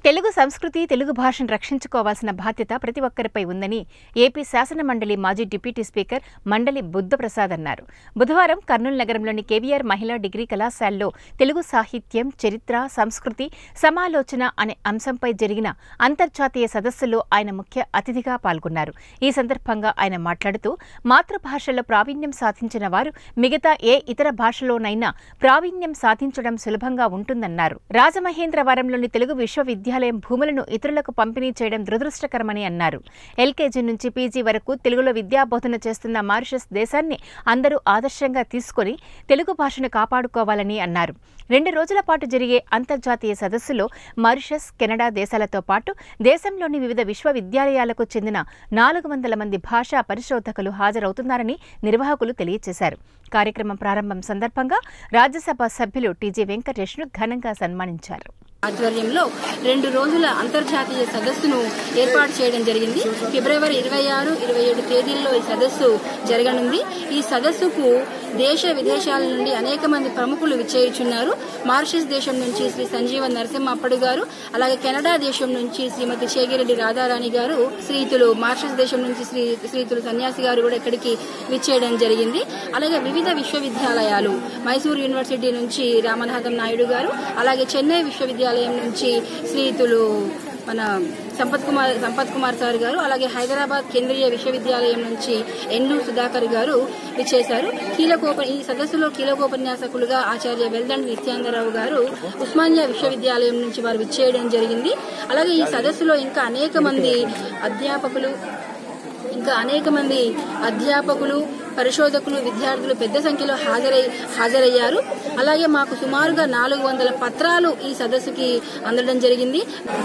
తెలుగు సంస్కృతి తెలుగు భాషను రక్షించుకోవాల్సిన బాధ్యత ప్రతి ఒక్కరిపై ఉందని ఏపీ శాసన మండలి మాజీ డిప్యూటీ స్పీకర్ మండలి బుద్ధప్రసాద్ అన్నారు బుధవారం కర్నూలు నగరంలోని కేవీఆర్ మహిళా డిగ్రీ కళాశాలలో తెలుగు సాహిత్యం చరిత్ర సంస్కృతి సమాలోచన అనే అంశంపై జరిగిన అంతర్జాతీయ సదస్సులో ఆయన ముఖ్య అతిథిగా పాల్గొన్నారు ఈ సందర్భంగా ఆయన మాట్లాడుతూ మాతృభాషలో ప్రావీణ్యం సాధించిన వారు మిగతా ఏ ఇతర భాషలోనైనా ప్రావీణ్యం సాధించడం సులభంగా ఉంటుందన్నారు రాజమహేంద్రవరంలోని తెలుగు విశ్వవిద్యాలయం భూములను ఇతరులకు పంపిణీ చేయడం దురదృష్టకరమని అన్నారు ఎల్కేజీ నుంచి పీజీ వరకు తెలుగులో విద్యాబోధన చేస్తున్న మారిషస్ దేశాన్ని అందరూ ఆదర్శంగా తీసుకొని తెలుగు భాషను కాపాడుకోవాలని అన్నారు రెండు రోజుల పాటు జరిగే అంతర్జాతీయ సదస్సులో మారిషస్ కెనడా దేశాలతో పాటు దేశంలోని వివిధ విశ్వవిద్యాలయాలకు చెందిన నాలుగు వందల మంది భాషా పరిశోధకులు హాజరవుతున్నారని నిర్వాహకులు తెలియజేశారు కార్యక్రమం ప్రారంభం సందర్భంగా రాజ్యసభ సభ్యులు టీజీ వెంకటేష్ను ఘనంగా సన్మానించారు ఆధ్వర్యంలో రెండు రోజుల అంతర్జాతీయ సదస్సును ఏర్పాటు చేయడం జరిగింది ఫిబ్రవరి ఇరవై ఆరు ఇరవై ఏడు తేదీల్లో ఈ సదస్సు జరగనుంది ఈ సదస్సుకు దేశ విదేశాల నుండి అనేక మంది ప్రముఖులు విచ్చేయుచున్నారు మారిషస్ దేశం నుంచి శ్రీ సంజీవ నరసింహప్పడు గారు అలాగే కెనడా దేశం నుంచి శ్రీమతి చేగిరెడ్డి రాధారాణి గారు శ్రీతులు మారిషస్ దేశం నుంచి శ్రీ శ్రీతులు సన్యాసి గారు కూడా ఇక్కడికి విచ్చేయడం జరిగింది అలాగే వివిధ విశ్వవిద్యాలయాలు మైసూరు యూనివర్సిటీ నుంచి రామనాథం నాయుడు గారు అలాగే చెన్నై విశ్వవిద్యాలయం నుంచి శ్రీతులు మన సంపత్ కుమార్ సంపత్ కుమార్ సార్ గారు అలాగే హైదరాబాద్ కేంద్రీయ విశ్వవిద్యాలయం నుంచి ఎన్ను సుధాకర్ గారు విచ్చేశారు కీలకోప ఈ సదస్సులో కీలకోపన్యాసకులుగా ఆచార్య వెల్దండి నిత్యాంగరావు గారు ఉస్మానియా విశ్వవిద్యాలయం నుంచి వారు విచ్చేయడం జరిగింది అలాగే ఈ సదస్సులో ఇంకా అనేక మంది అధ్యాపకులు ఇంకా అనేక మంది అధ్యాపకులు పరిశోధకులు విద్యార్థులు పెద్ద సంఖ్యలో హాజరై హాజరయ్యారు అలాగే మాకు సుమారుగా నాలుగు వందల పత్రాలు ఈ సదస్సుకి అందడం జరిగింది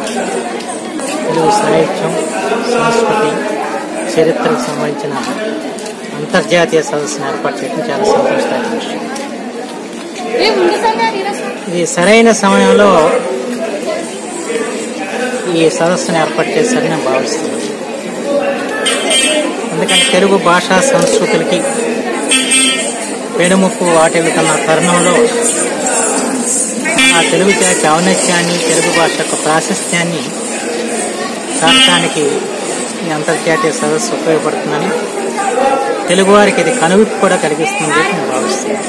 తెలుగు సాహిత్యం సంస్కృతి చరిత్రకు సంబంధించిన అంతర్జాతీయ సదస్సును ఏర్పాటు చేయడం చాలా సంతోషకరమైన విషయం ఇది సరైన సమయంలో ఈ సదస్సును ఏర్పాటు చేశారని నేను భావిస్తున్నాను ఎందుకంటే తెలుగు భాషా సంస్కృతులకి పెనుముప్పు వాటిల్లుతున్న తరుణంలో ఆ తెలుగు జాతి ఔన్నత్యాన్ని తెలుగు భాష యొక్క ప్రాశస్త్యాన్ని చాటడానికి ఈ అంతర్జాతీయ సదస్సు ఉపయోగపడుతుందని తెలుగువారికి ఇది కనువిప్పు కూడా కలిగిస్తుంది అని నేను భావిస్తున్నాను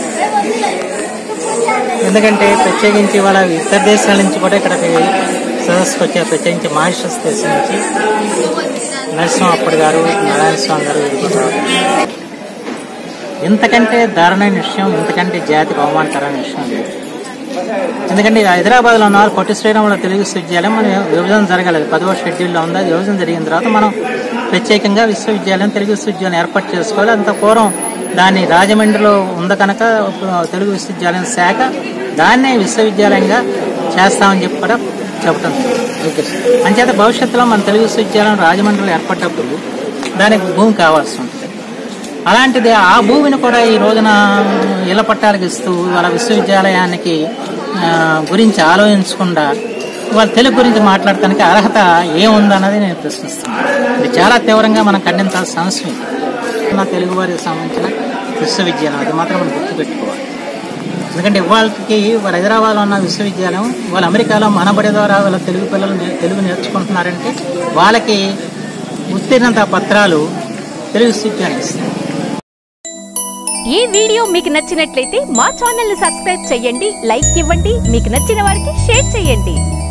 ఎందుకంటే ప్రత్యేకించి వాళ్ళ ఇతర దేశాల నుంచి కూడా ఇక్కడికి సదస్సుకు వచ్చే ప్రత్యేకించి మారిషస్ దేశం నుంచి నరసింహప్పటి గారు నారాయణ స్వామి గారు వీరు కూడా రావడం. ఇంతకంటే దారుణమైన విషయం ఇంతకంటే జాతికి అవమానకరమైన విషయం లేదు ఎందుకంటే హైదరాబాద్ లో ఉన్నారు పొట్టి శ్రీరాముల తెలుగు విశ్వవిద్యాలయం మన విభజన జరగలేదు పదవ షెడ్యూల్లో ఉంది అది విభజన జరిగిన తర్వాత మనం ప్రత్యేకంగా విశ్వవిద్యాలయం తెలుగు విశ్వవిద్యాలయం ఏర్పాటు చేసుకోవాలి అంత పూర్వం దాన్ని రాజమండ్రిలో ఉంది కనుక తెలుగు విశ్వవిద్యాలయం శాఖ దాన్నే విశ్వవిద్యాలయంగా చేస్తామని చెప్పి కూడా చెప్పడం అంచేత భవిష్యత్తులో మన తెలుగు విశ్వవిద్యాలయం రాజమండ్రిలో ఏర్పడ్డప్పుడు దానికి భూమి కావాల్సి ఉంటుంది అలాంటిది ఆ భూమిని కూడా ఈ రోజున ఇళ్ల పట్టాలకు ఇస్తూ వాళ్ళ విశ్వవిద్యాలయానికి ఆ, గురించి ఆలోచించకుండా వాళ్ళ తెలుగు గురించి మాట్లాడటానికి అర్హత ఏముందన్నది నేను ప్రశ్నిస్తున్నాను ఇది చాలా తీవ్రంగా మనం ఖండించాల్సిన అవసరం ఇది. మన తెలుగు వారికి సంబంధించిన విశ్వవిద్యాలయం అది మాత్రం మనం గుర్తుపెట్టుకోవాలి ఎందుకంటే ఇవాళకి వాళ్ళ హైదరాబాద్లో ఉన్న విశ్వవిద్యాలయం వాళ్ళ అమెరికాలో మనబడి ద్వారా వాళ్ళ తెలుగు పిల్లలు నే- తెలుగు నేర్చుకుంటున్నారంటే వాళ్ళకి ఉత్తీర్ణత పత్రాలు తెలుగు విశ్వవిద్యాలయం ఇస్తుంది ఈ వీడియో మీకు నచ్చినట్లయితే మా ఛానల్ ని సబ్స్క్రైబ్ చేయండి లైక్ ఇవ్వండి మీకు నచ్చిన వారికి షేర్ చేయండి